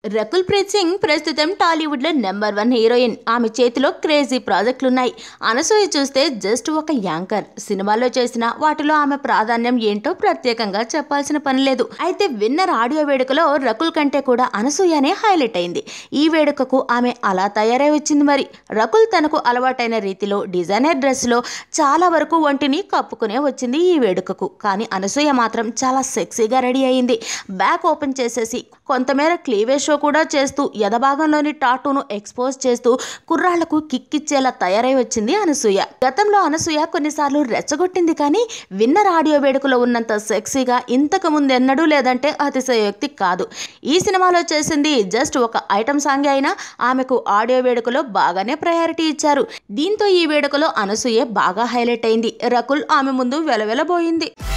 రకుల్ ప్రీత్ సింగ్ ప్రస్తుతం టాలీవుడ్ లో number one heroine ఆమె చేతిలో క్రేజీ ప్రాజెక్టులున్నాయి అనసూయ చూస్తే జస్ట్ ఒక యాంకర్ సినిమాల్లో చేసిన వాటిలో ఆమె ప్రాధాన్యం ఏంటో ప్రత్యేకంగా చెప్పాల్సిన పని లేదు అయితే విన్నర్ ఆడియో వేడుకలో రకుల్ కంటే కూడా అనసూయనే హైలైట్ అయింది ఈ వేడుకకు ఆమె అలా తయారై వచ్చింది మరి రకుల్ తనకు అలవాటైన రీతిలో డిజైనర్ డ్రెస్ లో చాలా వరకు ఒంటిని కప్పుకునే వచ్చింది ఈ వేడుకకు కానీ అనసూయ మాత్రం చాలా సెక్సీగా రెడీ అయింది బ్యాక్ ఓపెన్ చేసేసి కొంతమేర క్లీవేజ్ షో కూడా చేస్తూ ఎదభాగంలోని టాటూను ఎక్స్పోజ్ చేస్తూ కుర్రాళ్లకు కిక్కిచ్చేలా తయారై వచ్చింది అనసూయ గతంలో అనసూయ కొన్నిసార్లు రెచ్చగొట్టింది కానీ విన్నర్ ఆడియో వేడుకలో ఉన్నంత సెక్సీగా ఇంతకు ముందెన్నడూ లేదంటే అతిశయోక్తి కాదు ఈ సినిమాలో చేసింది జస్ట్ ఒక ఐటమ్ సాంగ్ అయినా ఆమెకు ఆడియో వేడుకలో బాగానే ప్రయారిటీ ఇచ్చారు దీంతో ఈ వేడుకలో అనసూయ బాగా హైలైట్ అయింది రకుల్ ఆమె ముందు వెలవెలబోయింది